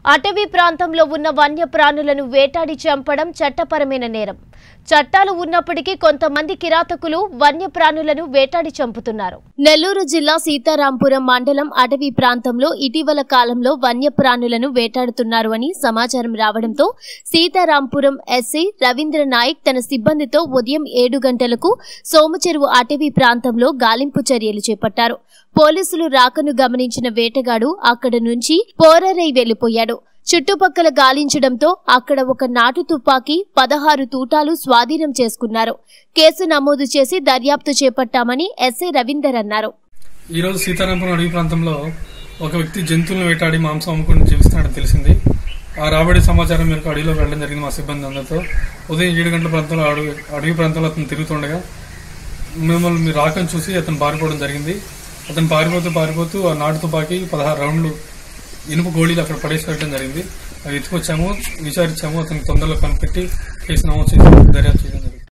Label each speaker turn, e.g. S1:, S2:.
S1: అటవీ ప్రాంతంలో ఉన్న వన్యప్రాణులను వేటాడి చంపడం చట్టపరమైన నేరం చట్టాలు ఉన్నప్పటికీ కొంతమంది కిరాతకులు వన్యప్రాణులను వేటాడి చంపుతున్నారు నెల్లూరు జిల్లా సీతారాంపురం మండలం అటవీ ప్రాంతంలో ఇటీవల కాలంలో వన్యప్రాణులను వేటాడుతున్నారు అని సమాచారం రావడంతో సీతారాంపురం ఎస్సీ రవీంద్ర నాయక్ తన సిబ్బందితో ఉదయం ఏడు గంటలకు సోమచెరువు అటవీ ప్రాంతంలో గాలింపు చర్యలు చేపట్టారు పోలీసులు రాకను గమనించిన వేటగాడు అక్కడ నుంచి పోరరై వెళ్లిపోయాడు చుట్టుపక్కల గాలించడంతో అక్కడ ఒక నాటు తుపాకీ పదహారు తూటాలు స్వాధీనం చేసుకున్నారు కేసు నమోదు చేసి దర్యాప్తు చేపట్టామని ఎస్ఐ రవీందర్ అన్నారు
S2: ఈ రోజు సీతారాంపురం అడవి ప్రాంతంలో ఒక వ్యక్తి జంతువులను వేటాడి మాంసం అమ్ముకుని జీవిస్తున్నాడని తెలిసింది ఆ రాబడి సమాచారం మేరకు అడవిలో వెళ్ళడం జరిగింది మా సిబ్బంది అందరితో ఉదయం ఏడు గంటల ప్రాంతంలో అడవి అడవి ప్రాంతంలో అతను తిరుగుతుండగా మిమ్మల్ని మీరు రాకని చూసి అతను పారిపోవడం జరిగింది అతను పారిపోతూ పారిపోతూ ఆ నాటు తుపాకీ పదహారు రౌండ్లు ఇనుప గోళీలు అక్కడ పడేసి పెట్టడం జరిగింది అవి ఎత్తుకొచ్చాము విచారించాము అతనికి తొందరలో కనిపెట్టి కేసు నమోదు చేసి దర్యాప్తు చేయడం జరిగింది